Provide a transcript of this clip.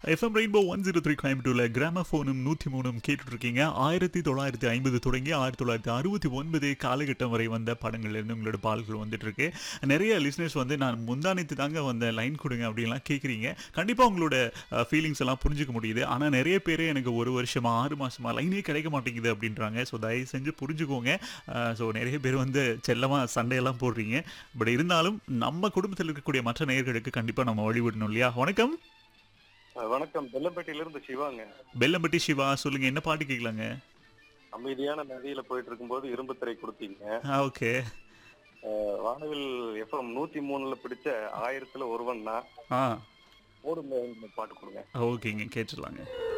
FM rainbow one zero three கோயம்புத்தூர்ல கிராமபோனும் நூற்றி மூணும் கேட்டுட்டு இருக்கீங்க ஆயிரத்தி தொள்ளாயிரத்தி ஐம்பது தொடங்கி ஆயிரத்தி தொள்ளாயிரத்தி அறுபத்தி ஒன்பது காலகட்டம் வரை வந்த படங்கள்ல இருந்து உங்களோட பாடல்கள் வந்துட்டு இருக்கு நிறைய லிஸ்னர்ஸ் வந்து நான் முந்தானத்து தாங்க வந்த லைன் கொடுங்க அப்படின்லாம் கேட்குறீங்க கண்டிப்பாக உங்களோட ஃபீலிங்ஸ் எல்லாம் புரிஞ்சுக்க முடியுது ஆனால் நிறைய பேர் எனக்கு ஒரு வருஷமா ஆறு மாசமா லைனே கிடைக்க மாட்டேங்குது அப்படின்றாங்க ஸோ தயவு செஞ்சு புரிஞ்சுக்கோங்க ஸோ நிறைய பேர் வந்து செல்லமாக சண்டையெல்லாம் போடுறீங்க பட் இருந்தாலும் நம்ம குடும்பத்தில் இருக்கக்கூடிய மற்ற நேயர்களுக்கு கண்டிப்பாக நம்ம வழிவிடணும் இல்லையா வணக்கம் அஹ் வணக்கம் பெல்லம்பேட்டையிலிருந்து சிவாங்க பெல்லம்பட்டி சிவா சொல்லுங்க என்ன பாட்டு கேட்கலாங்க அமைதியான நதியில போயிட்டு இருக்கும்போது இரும்பு திரை கொடுத்தீங்க ஓகே அஹ் வானவில் எஃப்எம் நூத்தி மூணுல பிடிச்ச ஆயிரத்துல ஒருவன்னா ஆ ஓடுங்க பாட்டு கொடுங்க ஓகேங்க கேட்டுடலாங்க